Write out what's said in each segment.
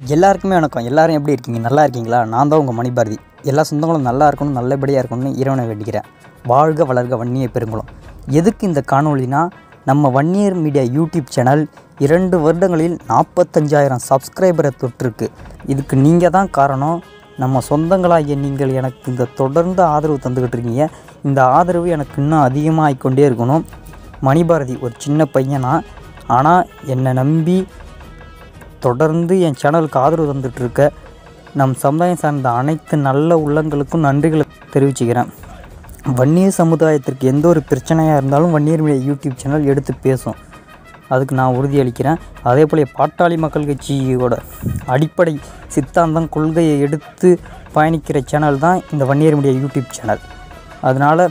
எல்லாருக்குமே வணக்கம் எல்லாரும் எப்படி இருக்கீங்க நல்லா இருக்கீங்களா நான் தான் உங்கள் மணிபாரதி எல்லா சொந்தங்களும் நல்லா இருக்கணும் நல்லபடியாக இருக்கணும்னு இறைவனை வேண்டிக்கிறேன் வாழ்க வளர்க வன்னிய பெருங்குளம் எதுக்கு இந்த காணொளினா நம்ம வன்னியர் மீடியா யூடியூப் சேனல் இரண்டு வருடங்களில் நாற்பத்தஞ்சாயிரம் சப்ஸ்கிரைபரை தொட்டிருக்கு இதுக்கு நீங்கள் தான் காரணம் நம்ம சொந்தங்களாகிய நீங்கள் எனக்கு இந்த தொடர்ந்து ஆதரவு தந்துக்கிட்டு இருக்கீங்க இந்த ஆதரவு எனக்கு இன்னும் அதிகமாக ஆகிக்கொண்டே இருக்கணும் மணிபாரதி ஒரு சின்ன பையனா ஆனால் என்னை நம்பி தொடர்ந்து என் சேனலுக்கு ஆதரவு தந்துட்டு இருக்க நம் சமுதாயம் சார்ந்த அனைத்து நல்ல உள்ளங்களுக்கும் நன்றிகளை தெரிவிச்சுக்கிறேன் வன்னியர் சமுதாயத்திற்கு எந்த ஒரு பிரச்சனையாக இருந்தாலும் வன்னியர் மீடியா யூடியூப் சேனல் எடுத்து பேசும் அதுக்கு நான் உறுதியளிக்கிறேன் அதே போல் பாட்டாளி மக்கள் கட்சியோட அடிப்படை சித்தாந்தம் கொள்கையை எடுத்து பயணிக்கிற சேனல் தான் இந்த வன்னியர் மீடியா யூடியூப் சேனல் அதனால்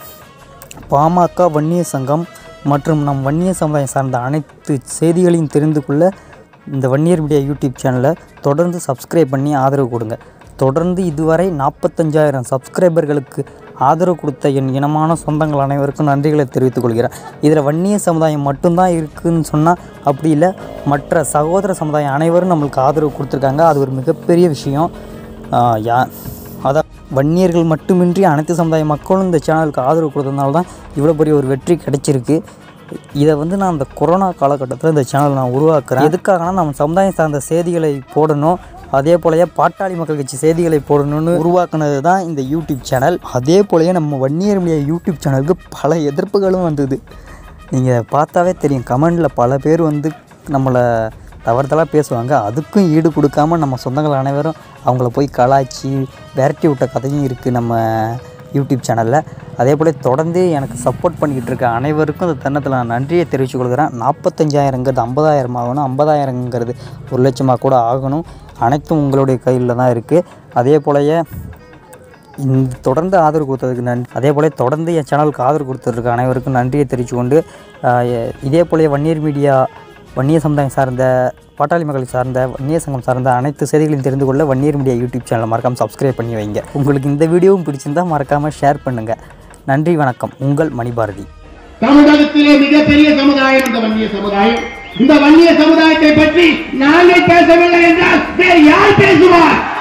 பாமக வன்னியர் சங்கம் மற்றும் நம் வன்னியர் சமுதாயம் சார்ந்த அனைத்து செய்திகளையும் தெரிந்து கொள்ள இந்த வன்னியர் மீடியா யூடியூப் சேனலை தொடர்ந்து சப்ஸ்கிரைப் பண்ணி ஆதரவு கொடுங்க தொடர்ந்து இதுவரை நாற்பத்தஞ்சாயிரம் சப்ஸ்கிரைபர்களுக்கு ஆதரவு கொடுத்த என் இனமான சொந்தங்கள் அனைவருக்கும் நன்றிகளை தெரிவித்துக் கொள்கிறேன் இதில் வன்னிய சமுதாயம் மட்டும்தான் இருக்குதுன்னு சொன்னால் அப்படி இல்லை மற்ற சகோதர சமுதாயம் அனைவரும் நம்மளுக்கு ஆதரவு கொடுத்துருக்காங்க அது ஒரு மிகப்பெரிய விஷயம் ஆஹ் யா அதான் வன்னியர்கள் மட்டுமின்றி அனைத்து சமுதாய மக்களும் இந்த சேனலுக்கு ஆதரவு கொடுத்ததுனால தான் இவ்வளோ பெரிய ஒரு வெற்றி கிடைச்சிருக்கு இதை வந்து நான் அந்த கொரோனா காலகட்டத்தில் இந்த சேனல் நான் உருவாக்குறேன் எதுக்காகனா நம்ம சமுதாயம் சார்ந்த செய்திகளை போடணும் அதே போலயே பாட்டாளி மக்கள் கட்சி செய்திகளை போடணும்னு உருவாக்குனது தான் இந்த யூடியூப் சேனல் அதே போலயே நம்ம வன்னியர் மீடியா யூடியூப் சேனலுக்கு பல எதிர்ப்புகளும் வந்தது நீங்கள் பார்த்தாவே தெரியும் கமெண்டில் பல பேர் வந்து நம்மளை தவறுதலாக பேசுவாங்க அதுக்கும் ஈடு கொடுக்காம நம்ம சொந்தங்கள் அனைவரும் அவங்கள போய் கலாய்ச்சி விரட்டி விட்ட கதையும் இருக்குது நம்ம யூடியூப் சேனலில் அதே போல் தொடர்ந்து எனக்கு சப்போர்ட் பண்ணிக்கிட்டு இருக்க அனைவருக்கும் இந்த தருணத்தில் நான் நன்றியை தெரிவித்துக் கொள்கிறேன் நாற்பத்தஞ்சாயிரங்கிறது ஐம்பதாயிரம் ஆகணும் ஐம்பதாயிரங்கிறது ஒரு லட்சமாக கூட ஆகணும் அனைத்தும் உங்களுடைய கையில் தான் இருக்குது அதே போலயே இந்த தொடர்ந்து ஆதரவு கொடுத்ததுக்கு நன்றி அதே போல தொடர்ந்து என் சேனலுக்கு ஆதரவு கொடுத்துருக்க அனைவருக்கும் நன்றியை தெரிவித்துக்கொண்டு ஆஹ் எ- இதே போல வன்னியர் மீடியா வன்னிய சமுதாயம் சார்ந்த பாட்டாளி மக்கள் சார்ந்த வன்னிய சங்கம் சார்ந்த அனைத்து செய்திகளையும் தெரிந்து கொள்ள வன்னியர் மீடியா யூடியூப் சேனலை மறக்காமல் சப்ஸ்கிரைப் பண்ணி வைங்க உங்களுக்கு இந்த வீடியோவும் பிடிச்சிருந்தா மறக்காமல் ஷேர் பண்ணுங்கள் நன்றி வணக்கம் உங்கள் மணிபாரதி தமிழகத்திலே மிகப்பெரிய சமுதாயம் இந்த வன்னிய சமுதாயம் இந்த வன்னிய சமுதாயத்தை பற்றி நாங்கள் பேசவில்லை என்றால் வேறு யார் பேசுவார்